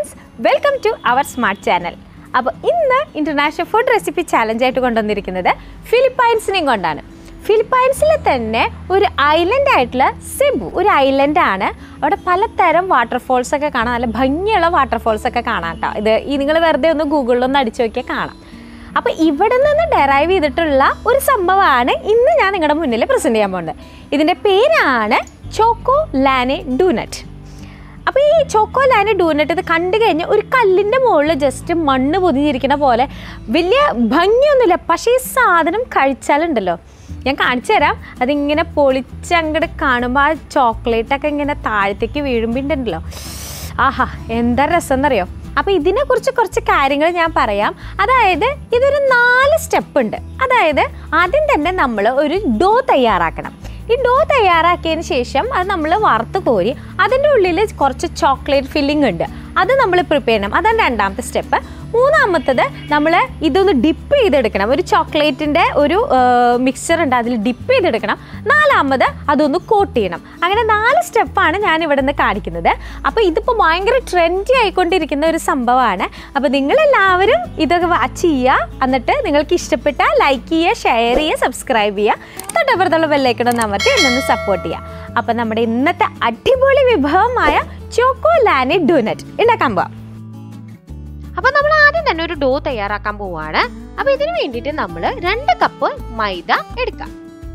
friends welcome to our smart channel അപ്പോൾ ഇന്ന് international food recipe ചാലഞ്ചായിട്ട് കൊണ്ടുവന്നിരിക്കുന്നത് ഫിലിപ്പൈൻസിനെയും കൊണ്ടാണ് ഫിലിപ്പൈൻസിൽ തന്നെ ഒരു ഐലൻഡ് ആയിട്ടുള്ള സെബു ഒരു ഐലൻഡാണ് അവിടെ പലതരം വാട്ടർഫോൾസ് ഒക്കെ കാണാം നല്ല ഭംഗിയുള്ള വാട്ടർഫോൾസ് ഒക്കെ കാണാം കേട്ടോ ഇത് ഈ നിങ്ങൾ വെറുതെ ഒന്ന് ഗൂഗിളിലൊന്ന് അടിച്ചു നോക്കിയാൽ കാണാം അപ്പോൾ ഇവിടെ നിന്ന് ഡെറൈവ് ചെയ്തിട്ടുള്ള ഒരു സംഭവമാണ് ഇന്ന് ഞാൻ നിങ്ങളുടെ മുന്നിൽ പ്രസൻറ്റ് ചെയ്യാൻ പോകുന്നത് ഇതിൻ്റെ പേരാണ് ചോക്കോ ലാനെ ഡൂനറ്റ് അപ്പോൾ ഈ ചോക്കോ ലാനെ ഡൂനറ്റ് ഇത് കണ്ടു കഴിഞ്ഞാൽ ഒരു കല്ലിൻ്റെ മുകളിൽ ജസ്റ്റ് മണ്ണ് പൊതിഞ്ഞിരിക്കുന്ന പോലെ വലിയ ഭംഗിയൊന്നുമില്ല പക്ഷേ ഈ സാധനം കഴിച്ചാലുണ്ടല്ലോ ഞാൻ കാണിച്ചു തരാം അതിങ്ങനെ പൊളിച്ചങ്ങോട്ട് കാണുമ്പോൾ ആ ചോക്ലേറ്റൊക്കെ ഇങ്ങനെ താഴത്തേക്ക് വീഴുമ്പോണ്ടല്ലോ ആഹാ എന്താ രസം എന്നറിയോ അപ്പോൾ ഇതിനെക്കുറിച്ച് കുറച്ച് കാര്യങ്ങൾ ഞാൻ പറയാം അതായത് ഇതൊരു നാല് സ്റ്റെപ്പ് ഉണ്ട് അതായത് ആദ്യം തന്നെ നമ്മൾ ഒരു ഡോ തയ്യാറാക്കണം ഈ ഡോ തയ്യാറാക്കിയതിന് ശേഷം അത് നമ്മൾ വറുത്ത് കോരി അതിൻ്റെ ഉള്ളിൽ കുറച്ച് ചോക്ലേറ്റ് ഫില്ലിംഗ് ഉണ്ട് അത് നമ്മൾ പ്രിപ്പയർ ചെയ്യണം അതാണ് രണ്ടാമത്തെ സ്റ്റെപ്പ് മൂന്നാമത്തത് നമ്മൾ ഇതൊന്ന് ഡിപ്പ് ചെയ്തെടുക്കണം ഒരു ചോക്ലേറ്റിൻ്റെ ഒരു മിക്സ്ചർ ഉണ്ട് അതിൽ ഡിപ്പ് ചെയ്തെടുക്കണം നാലാമത് അതൊന്ന് കോട്ട് ചെയ്യണം അങ്ങനെ നാല് സ്റ്റെപ്പാണ് ഞാൻ ഇവിടെ നിന്ന് കാണിക്കുന്നത് അപ്പോൾ ഇതിപ്പോൾ ഭയങ്കര ട്രെൻഡി ആയിക്കൊണ്ടിരിക്കുന്ന ഒരു സംഭവമാണ് അപ്പോൾ നിങ്ങളെല്ലാവരും ഇതൊക്കെ വാച്ച് ചെയ്യുക എന്നിട്ട് നിങ്ങൾക്ക് ഇഷ്ടപ്പെട്ടാൽ ലൈക്ക് ചെയ്യുക ഷെയർ ചെയ്യുക സബ്സ്ക്രൈബ് ചെയ്യുക തൊട്ടപ്പുറത്തുള്ള ബെല്ലൈക്കണം അമർത്തി എന്നൊന്ന് സപ്പോർട്ട് ചെയ്യുക അപ്പോൾ നമ്മുടെ ഇന്നത്തെ അടിപൊളി വിഭവമായ ചോക്കോ ലാനി ഡോനറ്റ് ഉണ്ടാക്കാൻ പോവാം അപ്പൊ നമ്മൾ ആദ്യം തന്നെ ഒരു ഡോ തയ്യാറാക്കാൻ പോവാണ് അപ്പൊ ഇതിനു വേണ്ടിയിട്ട് നമ്മൾ രണ്ട് കപ്പ് മൈദ എടുക്കാം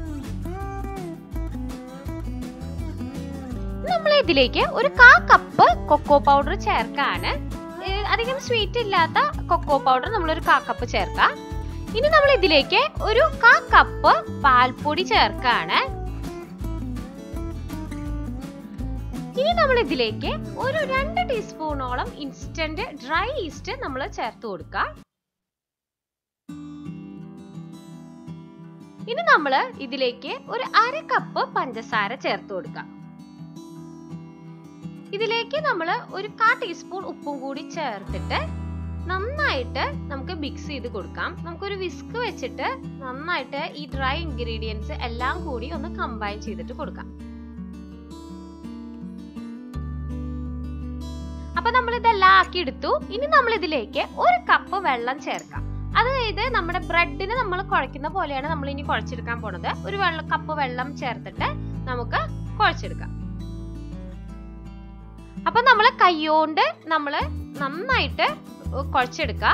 നമ്മൾ ഇതിലേക്ക് ഒരു കാ കപ്പ് കൊക്കോ പൗഡർ ചേർക്കാണ് ഏഹ് അധികം സ്വീറ്റ് ഇല്ലാത്ത കൊക്കോ പൗഡർ നമ്മൾ ഒരു കാ കപ്പ് ചേർക്കാം ഇനി നമ്മൾ ഇതിലേക്ക് ഒരു കാ കപ്പ് പാൽപ്പൊടി ചേർക്കാണ് ഇനി നമ്മൾ ഇതിലേക്ക് ഒരു രണ്ട് ടീസ്പൂണോളം ഇൻസ്റ്റന്റ് ഡ്രൈ ഈസ്റ്റ് നമ്മൾ ചേർത്ത് കൊടുക്കാം ഇനി നമ്മൾ ഇതിലേക്ക് ഒരു അര കപ്പ് പഞ്ചസാര ചേർത്ത് കൊടുക്കാം ഇതിലേക്ക് നമ്മൾ ഒരു കാ ടീസ്പൂൺ ഉപ്പും കൂടി ചേർത്തിട്ട് നന്നായിട്ട് നമുക്ക് മിക്സ് ചെയ്ത് കൊടുക്കാം നമുക്കൊരു വിസ്ക് വെച്ചിട്ട് നന്നായിട്ട് ഈ ഡ്രൈ ഇൻഗ്രീഡിയൻസ് എല്ലാം കൂടി ഒന്ന് കമ്പൈൻ ചെയ്തിട്ട് കൊടുക്കാം അപ്പൊ നമ്മൾ ഇതെല്ലാം ആക്കി എടുത്തു ഇനി നമ്മൾ ഇതിലേക്ക് ഒരു കപ്പ് വെള്ളം ചേർക്കാം അതായത് നമ്മുടെ ബ്രെഡിന് നമ്മൾ കുഴക്കുന്ന പോലെയാണ് നമ്മൾ ഇനി കുഴച്ചെടുക്കാൻ പോണത് ഒരു വെള്ളം കപ്പ് വെള്ളം ചേർത്തിട്ട് നമുക്ക് കുഴച്ചെടുക്കാം അപ്പൊ നമ്മൾ കൈയോണ്ട് നമ്മൾ നന്നായിട്ട് കുഴച്ചെടുക്കുക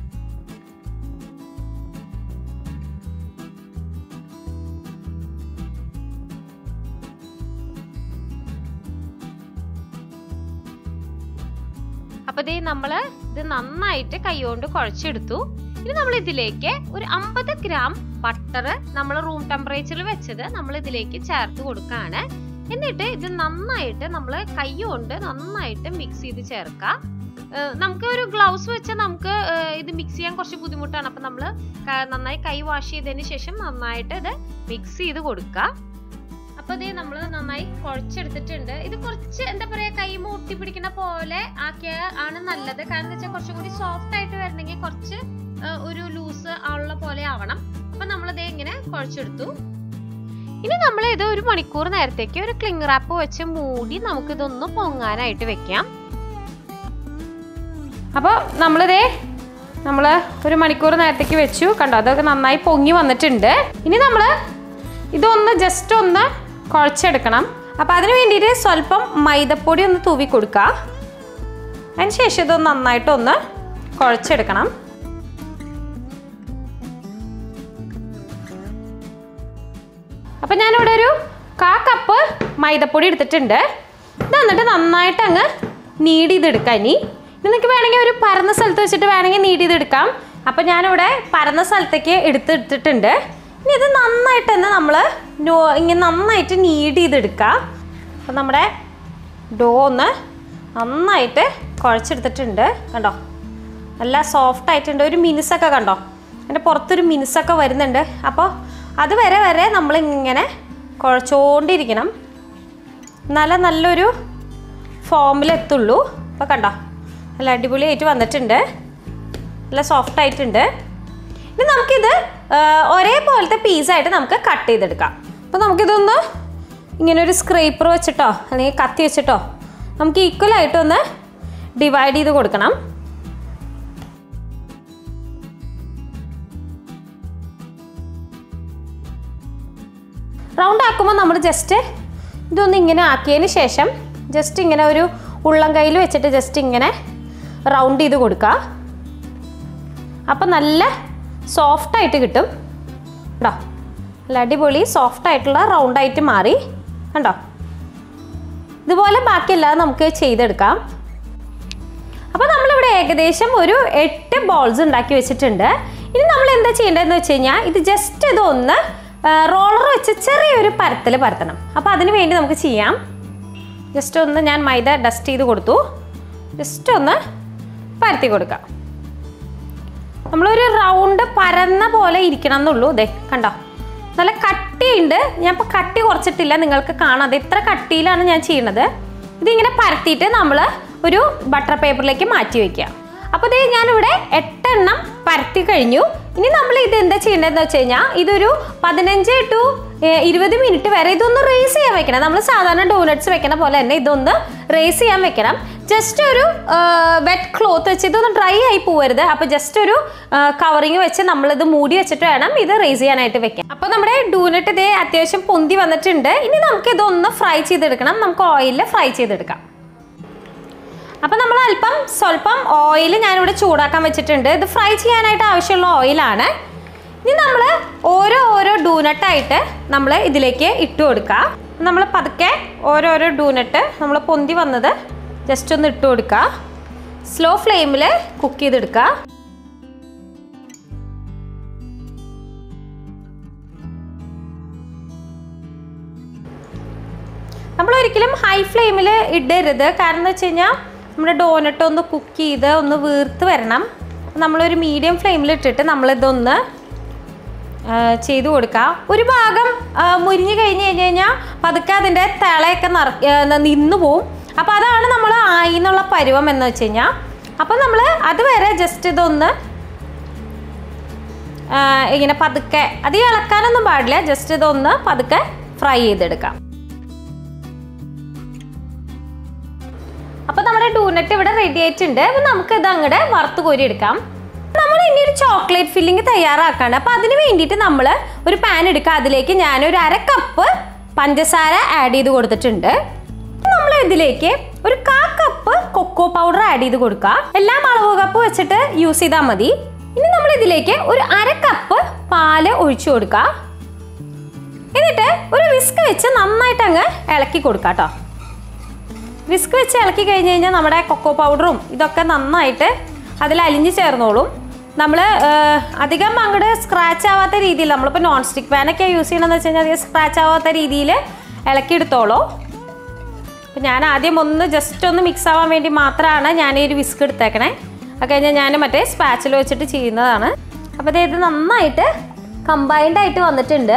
അപ്പൊ ദേ നമ്മള് ഇത് നന്നായിട്ട് കൈകൊണ്ട് കുഴച്ചെടുത്തു ഇനി നമ്മൾ ഇതിലേക്ക് ഒരു അമ്പത് ഗ്രാം ബട്ടർ നമ്മൾ റൂം ടെമ്പറേച്ചറിൽ വെച്ചത് നമ്മൾ ഇതിലേക്ക് ചേർത്ത് കൊടുക്കാണ് എന്നിട്ട് ഇത് നന്നായിട്ട് നമ്മൾ കൈ കൊണ്ട് നന്നായിട്ട് മിക്സ് ചെയ്ത് ചേർക്കാം ഏഹ് നമുക്ക് ഒരു ഗ്ലൗസ് വെച്ചാൽ നമുക്ക് ഏഹ് ഇത് മിക്സ് ചെയ്യാൻ കുറച്ച് ബുദ്ധിമുട്ടാണ് അപ്പൊ നമ്മൾ നന്നായി കൈ വാഷ് ചെയ്തതിന് ശേഷം നന്നായിട്ട് ഇത് മിക്സ് ചെയ്ത് കൊടുക്കുക അപ്പൊ ഇത് നമ്മൾ നന്നായി കുഴച്ചെടുത്തിട്ടുണ്ട് ഇത് കുറച്ച് എന്താ പറയാ കൈമ ഒട്ടി പിടിക്കുന്ന പോലെ ആക്കിയ ആണ് നല്ലത് കാരണം എന്താ വെച്ചാൽ കുറച്ചും കൂടി സോഫ്റ്റ് ആയിട്ട് വരണമെങ്കിൽ കുറച്ച് ഏഹ് ഒരു ലൂസ് ഉള്ള പോലെ ആവണം അപ്പൊ നമ്മൾ ഇത് ഇങ്ങനെ കുഴച്ചെടുത്തു ഇനി നമ്മൾ ഇത് ഒരു മണിക്കൂർ നേരത്തേക്ക് ഒരു ക്ലിങ് റാപ്പ് വെച്ച് മൂടി നമുക്ക് ഇതൊന്ന് പൊങ്ങാനായിട്ട് വെക്കാം അപ്പോൾ നമ്മളിതേ നമ്മൾ ഒരു മണിക്കൂർ നേരത്തേക്ക് വെച്ചു കണ്ടോ അതൊക്കെ നന്നായി പൊങ്ങി വന്നിട്ടുണ്ട് ഇനി നമ്മൾ ഇതൊന്ന് ജസ്റ്റ് ഒന്ന് കുഴച്ചെടുക്കണം അപ്പോൾ അതിന് വേണ്ടിയിട്ട് സ്വല്പം മൈദപ്പൊടി ഒന്ന് തൂവി കൊടുക്കുക അതിന് ശേഷം ഇതൊന്ന് നന്നായിട്ടൊന്ന് കുഴച്ചെടുക്കണം അപ്പം ഞാനിവിടെ ഒരു കാ കപ്പ് മൈദപ്പൊടി എടുത്തിട്ടുണ്ട് ഇത് എന്നിട്ട് നന്നായിട്ട് അങ്ങ് നീഡ് ചെയ്തെടുക്കാം ഇനി ഇനി നിങ്ങൾക്ക് വേണമെങ്കിൽ ഒരു പരന്ന സ്ഥലത്ത് വെച്ചിട്ട് വേണമെങ്കിൽ നീഡ് ചെയ്തെടുക്കാം അപ്പം ഞാനിവിടെ പരന്ന സ്ഥലത്തേക്ക് എടുത്തെടുത്തിട്ടുണ്ട് ഇനി ഇത് നന്നായിട്ട് തന്നെ നമ്മൾ ഇങ്ങനെ നന്നായിട്ട് നീഡ് ചെയ്തെടുക്കാം അപ്പം നമ്മുടെ ഡോ ഒന്ന് നന്നായിട്ട് കുഴച്ചെടുത്തിട്ടുണ്ട് കണ്ടോ നല്ല സോഫ്റ്റ് ആയിട്ടുണ്ട് ഒരു മിനുസൊക്കെ കണ്ടോ അതിൻ്റെ പുറത്തൊരു മിനുസൊക്കെ വരുന്നുണ്ട് അപ്പോൾ അത് വരെ വരെ നമ്മൾ ഇങ്ങനെ കുഴച്ചുകൊണ്ടിരിക്കണം നല്ല നല്ലൊരു ഫോമിലെത്തുള്ളൂ അപ്പോൾ കണ്ടോ നല്ല അടിപൊളിയായിട്ട് വന്നിട്ടുണ്ട് നല്ല സോഫ്റ്റ് ആയിട്ടുണ്ട് ഇനി നമുക്കിത് ആ, ഒരേപോലത്തെ പീസായിട്ട് നമുക്ക് കട്ട് ചെയ്തെടുക്കാം അപ്പോൾ നമുക്കിതൊന്ന് ഇങ്ങനെ ഒരു സ്ക്രേപ്പർ വെച്ചിട്ടോ അല്ലെങ്കിൽ കത്തി വെച്ചിട്ടോ നമുക്ക് ഈക്വലായിട്ടൊന്ന് ഡിവൈഡ് ചെയ്ത് കൊടുക്കണം റൗണ്ട് ആക്കുമ്പോൾ നമ്മൾ ജസ്റ്റ് ഇതൊന്ന് ഇങ്ങനെ ആക്കിയതിന് ശേഷം ജസ്റ്റ് ഇങ്ങനെ ഒരു ഉള്ളം കയ്യിൽ വെച്ചിട്ട് ജസ്റ്റ് ഇങ്ങനെ റൗണ്ട് ചെയ്ത് കൊടുക്കുക അപ്പം നല്ല സോഫ്റ്റ് ആയിട്ട് കിട്ടും കേട്ടോ നല്ല അടിപൊളി സോഫ്റ്റ് ആയിട്ടുള്ള റൗണ്ട് ആയിട്ട് മാറി കണ്ടോ ഇതുപോലെ ബാക്കിയെല്ലാം നമുക്ക് ചെയ്തെടുക്കാം അപ്പോൾ നമ്മളിവിടെ ഏകദേശം ഒരു എട്ട് ബോൾസ് ഉണ്ടാക്കി വെച്ചിട്ടുണ്ട് ഇനി നമ്മൾ എന്താ ചെയ്യേണ്ടതെന്ന് വെച്ച് കഴിഞ്ഞാൽ ഇത് ജസ്റ്റ് ഇതൊന്ന് റോളർ വെച്ച് ചെറിയൊരു പരത്തൽ പരത്തണം അപ്പോൾ അതിന് വേണ്ടി നമുക്ക് ചെയ്യാം ജസ്റ്റ് ഒന്ന് ഞാൻ മൈദ ഡസ്റ്റ് ചെയ്ത് കൊടുത്തു ജസ്റ്റ് ഒന്ന് പരത്തി കൊടുക്കാം നമ്മളൊരു റൗണ്ട് പരന്ന പോലെ ഇരിക്കണം എന്നുള്ളൂ ഇതേ കണ്ടോ നല്ല കട്ടിയുണ്ട് ഞാൻ ഇപ്പോൾ കട്ടി കുറച്ചിട്ടില്ല നിങ്ങൾക്ക് കാണാം അത് ഇത്ര കട്ടിയിലാണ് ഞാൻ ചെയ്യുന്നത് ഇതിങ്ങനെ പരത്തിയിട്ട് നമ്മൾ ഒരു ബട്ടർ പേപ്പറിലേക്ക് മാറ്റി വയ്ക്കുക അപ്പോൾ ഇതേ ഞാനിവിടെ എട്ടെണ്ണം പരത്തി കഴിഞ്ഞു ഇനി നമ്മൾ ഇത് എന്താ ചെയ്യേണ്ടതെന്ന് വെച്ച് കഴിഞ്ഞാൽ ഇതൊരു പതിനഞ്ച് ടു ഇരുപത് മിനിറ്റ് വരെ ഇതൊന്ന് റേസ് ചെയ്യാൻ വെക്കണം നമ്മൾ സാധാരണ ഡോനട്ട്സ് വെക്കണ പോലെ തന്നെ ഇതൊന്ന് റേസ് ചെയ്യാൻ വെക്കണം ജസ്റ്റ് ഒരു വെറ്റ് ക്ലോത്ത് വെച്ച് ഇതൊന്ന് ഡ്രൈ ആയി പോവരുത് അപ്പോൾ ജസ്റ്റ് ഒരു കവറിങ് വെച്ച് നമ്മളിത് മൂടി വെച്ചിട്ട് വേണം ഇത് റേസ് ചെയ്യാനായിട്ട് വെക്കാൻ അപ്പോൾ നമ്മുടെ ഡൂനട്ട് ഇതേ അത്യാവശ്യം പൊന്തി വന്നിട്ടുണ്ട് ഇനി നമുക്ക് ഇതൊന്ന് ഫ്രൈ ചെയ്തെടുക്കണം നമുക്ക് ഓയിലിൽ ഫ്രൈ ചെയ്തെടുക്കാം അപ്പോൾ നമ്മൾ അല്പം സ്വല്പം ഓയിൽ ഞാനിവിടെ ചൂടാക്കാൻ വെച്ചിട്ടുണ്ട് ഇത് ഫ്രൈ ചെയ്യാനായിട്ട് ആവശ്യമുള്ള ഓയിലാണ് ഇനി നമ്മൾ ഓരോ ഓരോ ഡൂനട്ടായിട്ട് നമ്മൾ ഇതിലേക്ക് ഇട്ട് കൊടുക്കുക നമ്മൾ പതുക്കെ ഓരോരോ ഡൂനട്ട് നമ്മൾ പൊന്തി വന്നത് ജസ്റ്റ് ഒന്ന് ഇട്ട് കൊടുക്കുക സ്ലോ ഫ്ലെയിമിൽ കുക്ക് ചെയ്തെടുക്കുക നമ്മൾ ഒരിക്കലും ഹൈ ഫ്ലെയിമിൽ ഇടരുത് കാരണം എന്ന് വെച്ച് കഴിഞ്ഞാൽ നമ്മുടെ ഡോനട്ട് ഒന്ന് കുക്ക് ചെയ്ത് ഒന്ന് വീർത്ത് വരണം നമ്മളൊരു മീഡിയം ഫ്ലെയിമിൽ ഇട്ടിട്ട് നമ്മളിതൊന്ന് ആ, ചെയ്തു കൊടുക്കുക ഒരു ഭാഗം ആ, മുരിഞ്ഞ് കഴിഞ്ഞ് കഴിഞ്ഞ് കഴിഞ്ഞാൽ പതുക്കെ അതിൻ്റെ തിളയൊക്കെ നിറ ആ, നിന്നു പോവും അപ്പോൾ അതാണ് നമ്മൾ ആയി എന്നുള്ള പരുവം എന്ന് വെച്ച് കഴിഞ്ഞാൽ അപ്പോൾ നമ്മൾ അതുവരെ ജസ്റ്റ് ഇതൊന്ന് ആ, ഇങ്ങനെ പതുക്കെ അത് ഇളക്കാനൊന്നും പാടില്ല ജസ്റ്റ് ഇതൊന്ന് പതുക്കെ ഫ്രൈ ചെയ്തെടുക്കാം അപ്പോൾ നമ്മുടെ ഡൂനറ്റ് ഇവിടെ റെഡി ആയിട്ടുണ്ട് അപ്പോൾ നമുക്ക് ഇത് അങ്ങോട്ട് വറുത്ത് കോരി എടുക്കാം നമ്മൾ ഇനി ഒരു ചോക്ലേറ്റ് ഫില്ലിംഗ് തയ്യാറാക്കാണ് അപ്പോൾ അതിന് വേണ്ടിയിട്ട് നമ്മൾ ഒരു പാൻ എടുക്കുക അതിലേക്ക് ഞാൻ ഒരു അര കപ്പ് പഞ്ചസാര ആഡ് ചെയ്ത് കൊടുത്തിട്ടുണ്ട് നമ്മൾ ഇതിലേക്ക് ഒരു കാ കപ്പ് കൊക്കോ പൗഡർ ആഡ് ചെയ്ത് കൊടുക്കുക എല്ലാം അളവ് കപ്പ് വെച്ചിട്ട് യൂസ് ചെയ്താൽ മതി ഇനി നമ്മൾ ഇതിലേക്ക് ഒരു അര കപ്പ് പാല് ഒഴിച്ചു കൊടുക്കുക എന്നിട്ട് ഒരു വിസ്ക് വെച്ച് നന്നായിട്ട് അങ്ങ് ഇളക്കി കൊടുക്കുക കേട്ടോ വിസ്ക് വെച്ച് ഇളക്കി കഴിഞ്ഞ് കഴിഞ്ഞാൽ നമ്മുടെ കൊക്കോ പൗഡറും ഇതൊക്കെ നന്നായിട്ട് അതിൽ അലിഞ്ഞ് ചേർന്നോളും നമ്മൾ അധികം അങ്ങോട്ട് സ്ക്രാച്ച് ആവാത്ത രീതിയിൽ നമ്മളിപ്പോൾ നോൺ സ്റ്റിക്ക് പാനൊക്കെ യൂസ് ചെയ്യണമെന്ന് വെച്ച് കഴിഞ്ഞാൽ അധികം സ്ക്രാച്ച് ആവാത്ത രീതിയിൽ ഇളക്കിയെടുത്തോളൂ അപ്പോൾ ഞാൻ ആദ്യം ഒന്ന് ജസ്റ്റ് ഒന്ന് മിക്സ് ആവാൻ വേണ്ടി മാത്രമാണ് ഞാൻ ഈ ഒരു വിസ്ക് എടുത്തേക്കണേ അത് കഴിഞ്ഞാൽ ഞാൻ മറ്റേ സ്പാച്ചിൽ വെച്ചിട്ട് ചെയ്യുന്നതാണ് അപ്പോൾ ദേ ഇത് നന്നായിട്ട് കമ്പൈൻഡ് ആയിട്ട് വന്നിട്ടുണ്ട്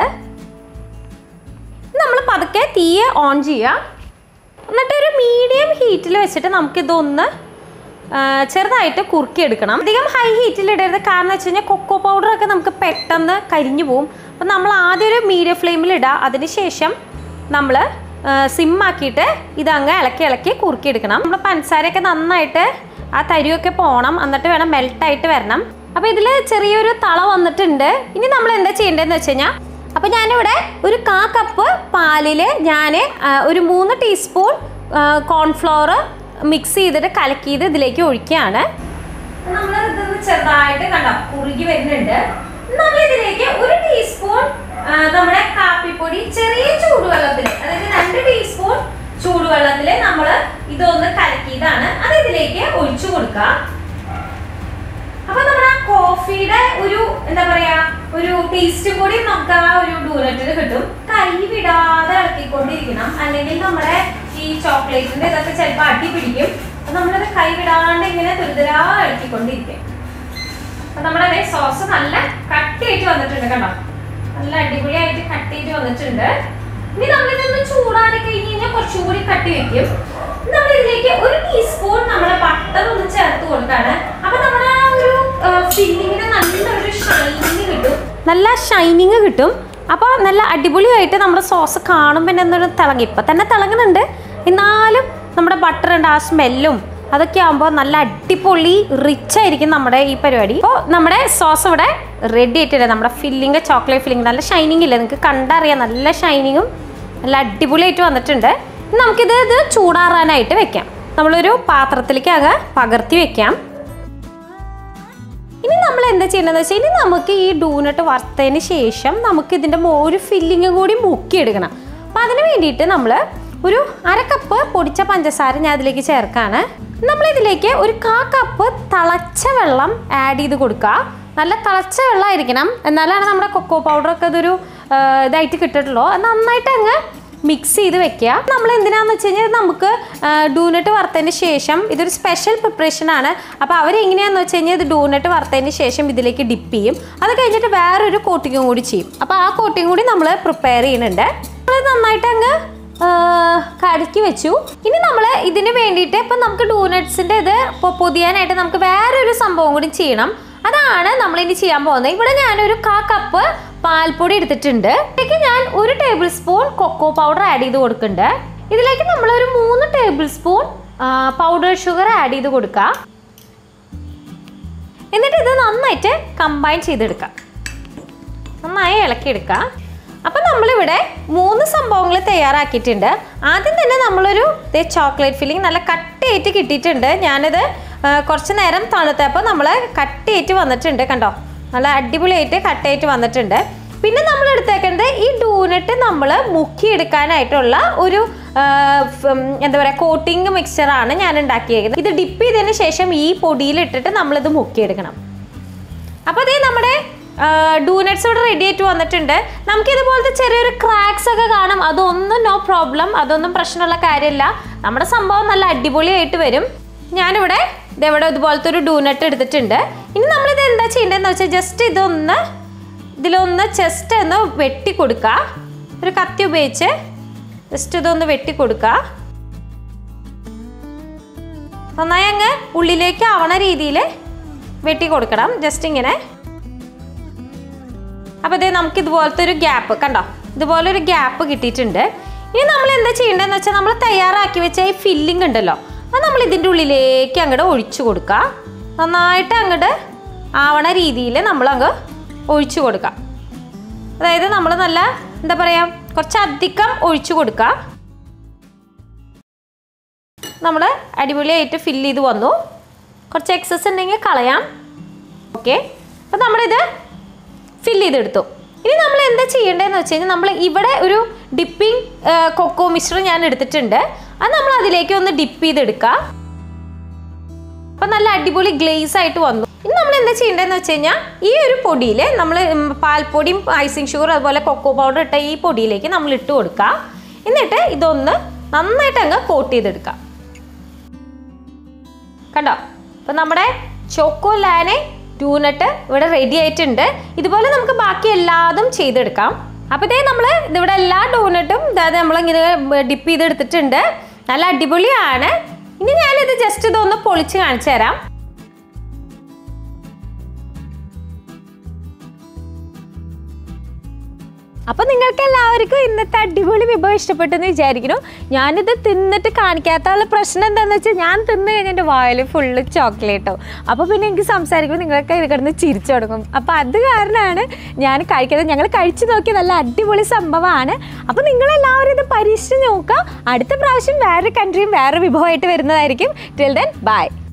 നമ്മൾ പതുക്കെ തീയെ ഓൺ ചെയ്യുക എന്നിട്ട് ഒരു മീഡിയം ഹീറ്റിൽ വെച്ചിട്ട് നമുക്കിതൊന്ന് ആ, ചെറുതായിട്ട് കുറുക്കിയെടുക്കണം അധികം ഹൈ ഹീറ്റിൽ ഇടരുത് കാരണം വെച്ച് കഴിഞ്ഞാൽ കൊക്കോ പൗഡറൊക്കെ നമുക്ക് പെട്ടെന്ന് കരിഞ്ഞു പോകും അപ്പം നമ്മൾ ആദ്യം ഒരു മീഡിയം ഫ്ലെയിമിൽ ഇടുക അതിനുശേഷം നമ്മൾ സിമ്മാക്കിയിട്ട് ഇതങ്ങ് ഇളക്കി ഇളക്കി കുറുക്കിയെടുക്കണം നമ്മൾ പഞ്ചസാരയൊക്കെ നന്നായിട്ട് ആ തരിയൊക്കെ പോകണം എന്നിട്ട് വേണം മെൽട്ടായിട്ട് വരണം അപ്പോൾ ഇതിൽ ചെറിയൊരു തള വന്നിട്ടുണ്ട് ഇനി നമ്മൾ എന്താ ചെയ്യേണ്ടതെന്ന് വെച്ച് കഴിഞ്ഞാൽ അപ്പോൾ ഞാനിവിടെ ഒരു കാ കപ്പ് പാലിൽ ഞാൻ ഒരു മൂന്ന് ടീസ്പൂൺ കോൺഫ്ലോർ മിക്സ് ചെയ്തിട്ട് കലക്കിയത് ഇതിലേക്ക് ഒഴിക്കുകയാണ് നമ്മൾ ഇതൊന്ന് ചെറുതായിട്ട് കണ്ടോ കുറുകി വരുന്നുണ്ട് നമ്മൾ ഇതിലേക്ക് ഒരു ടീസ്പൂൺ നമ്മുടെ കാപ്പിപ്പൊടി ചെറിയ ചൂടുവെള്ളത്തിൽ അതായത് രണ്ട് ടീസ്പൂൺ ചൂടുവെള്ളത്തിൽ നമ്മൾ ഇതൊന്ന് കലക്കിയതാണ് അത് ഇതിലേക്ക് ഒഴിച്ചു കൊടുക്കുക അപ്പൊ നമ്മുടെ ആ കോഫിയുടെ ഒരു എന്താ പറയാ ഒരു ടേസ്റ്റ് കൂടി നമുക്ക് ആ ഒരു ഡൂനറ്റിന് കിട്ടും കൈ വിടാതെ ഇളക്കിക്കൊണ്ടിരിക്കണം അല്ലെങ്കിൽ നമ്മുടെ ഈ ചോക്ലേറ്റിന്റെ ഇതൊക്കെ ചിലപ്പോൾ അടി പിടിക്കും അപ്പൊ നമ്മളത് കൈ വിടാണ്ട് ഇങ്ങനെ തുരിതരാ ഇളക്കിക്കൊണ്ടിരിക്കും അപ്പൊ നമ്മുടെ അതേ സോസ് നല്ല കട്ടിയായിട്ട് വന്നിട്ടുണ്ട് കണ്ടോ നല്ല അടിപൊളിയായിട്ട് കട്ടിയായിട്ട് വന്നിട്ടുണ്ട് ഇനി നമ്മളിതൊന്ന് ചൂടാറി കഴിഞ്ഞ് കഴിഞ്ഞാൽ കുറച്ചുകൂടി കട്ടി വെക്കും നമ്മൾ ഇതിലേക്ക് ഒരു ടീസ്പൂൺ നമ്മുടെ ബട്ടർ ഒന്ന് ചേർത്ത് കൊടുത്താണ് അപ്പൊ നമ്മുടെ ആ ഒരു ഫില്ലിങ്ങിന് നല്ലൊരു ഷൈനിങ് കിട്ടും നല്ല ഷൈനിങ് കിട്ടും അപ്പോൾ നല്ല അടിപൊളിയായിട്ട് നമ്മുടെ സോസ് കാണുമ്പോൾ തന്നെ എന്തൊരു തിളങ്ങി ഇപ്പം തന്നെ തിളങ്ങുന്നുണ്ട് എന്നാലും നമ്മുടെ ബട്ടറിൻ്റെ ആ സ്മെല്ലും അതൊക്കെ ആകുമ്പോൾ നല്ല അടിപൊളി റിച്ച് ആയിരിക്കും നമ്മുടെ ഈ പരിപാടി അപ്പോൾ നമ്മുടെ സോസ് ഇവിടെ റെഡി ആയിട്ടില്ല നമ്മുടെ ഫില്ലിങ് ചോക്ലേറ്റ് ഫില്ലിങ് നല്ല ഷൈനിങ് ഇല്ല നിങ്ങൾക്ക് കണ്ടറിയാം നല്ല ഷൈനിങ്ങും നല്ല അടിപൊളിയായിട്ട് വന്നിട്ടുണ്ട് ഇനി നമുക്കിത് ഇത് ചൂടാറാനായിട്ട് വെക്കാം നമ്മളൊരു പാത്രത്തിലേക്ക് ആകെ പകർത്തി വെക്കാം ഇനി നമ്മൾ എന്താ ചെയ്യേണ്ടതെന്ന് വെച്ചാൽ ഇനി നമുക്ക് ഈ ഡൂനട്ട് വറുത്തതിന് ശേഷം നമുക്ക് ഇതിൻ്റെ ഒരു ഫില്ലിങ് കൂടി മുക്കിയെടുക്കണം അപ്പം അതിന് വേണ്ടിയിട്ട് നമ്മൾ ഒരു അര കപ്പ് പൊടിച്ച പഞ്ചസാര ഞാൻ അതിലേക്ക് ചേർക്കാണ് നമ്മൾ ഇതിലേക്ക് ഒരു കാ കപ്പ് തിളച്ച വെള്ളം ആഡ് ചെയ്ത് കൊടുക്കുക നല്ല തിളച്ച വെള്ളമായിരിക്കണം എന്നാലാണ് നമ്മുടെ കൊക്കോ പൗഡറൊക്കെ ഇതൊരു ആ, ഇതായിട്ട് കിട്ടിയിട്ടുള്ളൂ അത് നന്നായിട്ട് അങ്ങ് മിക്സ് ചെയ്ത് വെക്കുക നമ്മൾ എന്തിനാന്ന് വെച്ച് കഴിഞ്ഞാൽ നമുക്ക് ഡൂനട്ട് വറുത്തതിന് ശേഷം ഇതൊരു സ്പെഷ്യൽ പ്രിപ്പറേഷൻ ആണ് അപ്പോൾ അവരെങ്ങനെയാന്ന് വെച്ച് കഴിഞ്ഞാൽ ഇത് ഡൂനട്ട് വറുത്തതിന് ശേഷം ഇതിലേക്ക് ഡിപ്പ് ചെയ്യും അത് കഴിഞ്ഞിട്ട് വേറൊരു കോട്ടിങ്ങും കൂടി ചെയ്യും അപ്പോൾ ആ കോട്ടിങ് കൂടി നമ്മൾ പ്രിപ്പയർ ചെയ്യുന്നുണ്ട് നമ്മൾ നന്നായിട്ട് അങ്ങ് ആ, കലക്കി വെച്ചു ഇനി നമ്മൾ ഇതിന് വേണ്ടിയിട്ട് ഇപ്പം നമുക്ക് ഡൂനട്ട്സിൻ്റെ ഇത് ഇപ്പോൾ പൊതിയാനായിട്ട് നമുക്ക് വേറൊരു സംഭവം കൂടി ചെയ്യണം അതാണ് നമ്മൾ ഇനി ചെയ്യാൻ പോകുന്നത് ഇവിടെ ഞാനൊരു കാ കപ്പ് പാൽപ്പൊടി എടുത്തിട്ടുണ്ട് ഇതിലേക്ക് ഞാൻ ഒരു tablespoon cocoa powder add ചെയ്ത് കൊടുക്കുന്നുണ്ട് ഇതിലേക്ക് നമ്മൾ ഒരു മൂന്ന് tablespoon powder sugar add ചെയ്ത് കൊടുക്കുക എന്നിട്ട് ഇത് നന്നായിട്ട് കമ്പൈൻ ചെയ്തെടുക്കാം നന്നായി ഇളക്കിയെടുക്കുക അപ്പം നമ്മളിവിടെ മൂന്ന് സംഭവങ്ങൾ തയ്യാറാക്കിയിട്ടുണ്ട് ആദ്യം തന്നെ നമ്മളൊരു ചോക്ലേറ്റ് ഫില്ലിംഗ് നല്ല കട്ടയായിട്ട് കിട്ടിയിട്ടുണ്ട് ഞാനിത് ആ, കുറച്ച് നേരം തണുത്തപ്പോൾ നമ്മൾ കട്ടയായിട്ട് വന്നിട്ടുണ്ട് കണ്ടോ നല്ല അടിപൊളിയായിട്ട് കട്ടയായിട്ട് വന്നിട്ടുണ്ട് പിന്നെ നമ്മൾ എടുത്തേക്കുന്നത് ഈ ഡൂനട്ട് നമ്മൾ മുക്കിയെടുക്കാനായിട്ടുള്ള ഒരു ആ, ഫം, എന്താ പറയുക കോട്ടിങ് മിക്സ്ചറാണ് ഞാൻ ഉണ്ടാക്കിയേക്കുന്നത് ഇത് ഡിപ്പ് ചെയ്തതിന് ശേഷം ഈ പൊടിയിലിട്ടിട്ട് നമ്മളിത് മുക്കിയെടുക്കണം അപ്പോൾ അതേ നമ്മുടെ ഡൂനട്ട്സ് ഇവിടെ റെഡി ആയിട്ട് വന്നിട്ടുണ്ട് നമുക്ക് ഇതുപോലത്തെ ചെറിയൊരു ക്രാക്സ് ഒക്കെ കാണും അതൊന്നും നോ പ്രോബ്ലം അതൊന്നും പ്രശ്നമുള്ള കാര്യമില്ല നമ്മുടെ സംഭവം നല്ല അടിപൊളിയായിട്ട് വരും ഞാനിവിടെ ഇതെവിടെ ഇതുപോലത്തെ ഒരു ഡൂനട്ട് എടുത്തിട്ടുണ്ട് ഇനി നമ്മളിത് എന്താ ചെയ്യേണ്ടതെന്ന് വെച്ചാൽ ജസ്റ്റ് ഇതൊന്ന് ഇതിലൊന്ന് ചെസ്റ്റ് ഒന്ന് വെട്ടി കൊടുക്കുക ഒരു കത്തി ഉപയോഗിച്ച് ജസ്റ്റ് ഇതൊന്ന് വെട്ടി കൊടുക്കുക നന്നായി അങ്ങ് ഉള്ളിലേക്ക് ആവണ രീതിയിൽ വെട്ടി കൊടുക്കണം ജസ്റ്റ് ഇങ്ങനെ അപ്പോൾ ഇതേ നമുക്ക് ഇതുപോലത്തെ ഒരു ഗ്യാപ്പ് കണ്ടോ ഇതുപോലെ ഒരു ഗ്യാപ്പ് കിട്ടിയിട്ടുണ്ട് ഇനി നമ്മൾ എന്താ ചെയ്യേണ്ടതെന്ന് വെച്ചാൽ നമ്മൾ തയ്യാറാക്കി വെച്ച ഈ ഫില്ലിംഗ് ഉണ്ടല്ലോ അത് നമ്മൾ ഇതിൻ്റെ ഉള്ളിലേക്ക് അങ്ങോട്ട് ഒഴിച്ചു കൊടുക്കുക നന്നായിട്ട് അങ്ങോട്ട് ആവണ രീതിയിൽ നമ്മൾ അങ്ങ് ഒഴിച്ചു കൊടുക്കുക അതായത് നമ്മൾ നല്ല എന്താ പറയുക കുറച്ച് അധികം ഒഴിച്ചു കൊടുക്കുക നമ്മൾ അടിപൊളിയായിട്ട് ഫില്ല് ചെയ്ത് വന്നു കുറച്ച് എക്സസ് ഉണ്ടെങ്കിൽ കളയാം ഓക്കെ അപ്പോൾ നമ്മളിത് ഫില്ല് ചെയ്തെടുത്തു ഇനി നമ്മൾ എന്താ ചെയ്യേണ്ടതെന്ന് വെച്ച് കഴിഞ്ഞാൽ നമ്മൾ ഇവിടെ ഒരു ഡിപ്പിംഗ് കൊക്കോ മിശ്രം ഞാൻ എടുത്തിട്ടുണ്ട് അത് നമ്മൾ അതിലേക്ക് ഒന്ന് ഡിപ്പ് ചെയ്തെടുക്കുക അപ്പം നല്ല അടിപൊളി ഗ്ലേസ് ആയിട്ട് വന്നു ഇനി നമ്മൾ എന്താ ചെയ്യേണ്ടതെന്ന് വെച്ച് കഴിഞ്ഞാൽ ഈ ഒരു പൊടിയിൽ നമ്മൾ പാൽപ്പൊടിയും ഐസിങ് ഷുഗർ അതുപോലെ കൊക്കോ പൗഡർ ഇട്ട ഈ പൊടിയിലേക്ക് നമ്മൾ ഇട്ട് കൊടുക്കുക എന്നിട്ട് ഇതൊന്ന് നന്നായിട്ട് അങ്ങ് കോട്ട് ചെയ്തെടുക്കുക കണ്ടോ അപ്പം നമ്മുടെ ചോക്കോ ലാനെ ടൂനട്ട് ഇവിടെ റെഡി ആയിട്ടുണ്ട് ഇതുപോലെ നമുക്ക് ബാക്കി എല്ലാതും ചെയ്തെടുക്കാം അപ്പോൾ ഇതേ നമ്മൾ ഇതിവിടെ എല്ലാ ഡോനട്ടും അതായത് നമ്മളിങ്ങനെ ഡിപ്പ് ചെയ്തെടുത്തിട്ടുണ്ട് നല്ല അടിപൊളിയാണ് ഇനി ഞാനിത് ജസ്റ്റ് ഇതൊന്ന് പൊളിച്ച് കാണിച്ചു തരാം അപ്പോൾ നിങ്ങൾക്ക് എല്ലാവർക്കും ഇന്നത്തെ അടിപൊളി വിഭവം ഇഷ്ടപ്പെട്ടെന്ന് വിചാരിക്കുന്നു ഞാനിത് തിന്നിട്ട് കാണിക്കാത്തുള്ള പ്രശ്നം എന്താണെന്ന് വെച്ചാൽ ഞാൻ തിന്ന് കഴിഞ്ഞാൽ എൻ്റെ വായിൽ ഫുള്ള് ചോക്ലേറ്റോ അപ്പോൾ പിന്നെ എനിക്ക് സംസാരിക്കുമ്പോൾ നിങ്ങൾക്ക് ഇത് കിടന്ന് ചിരിച്ചു തുടങ്ങും അപ്പോൾ അത് കാരണമാണ് ഞാൻ കഴിക്കാതെ ഞങ്ങൾ കഴിച്ചു നോക്കിയ നല്ല അടിപൊളി സംഭവമാണ് അപ്പോൾ നിങ്ങളെല്ലാവരും ഇത് പരീക്ഷിച്ച് നോക്കുക അടുത്ത പ്രാവശ്യം വേറെ കൺട്രിയും വേറെ വിഭവമായിട്ട് വരുന്നതായിരിക്കും ടിൽ ദെൻ ബൈ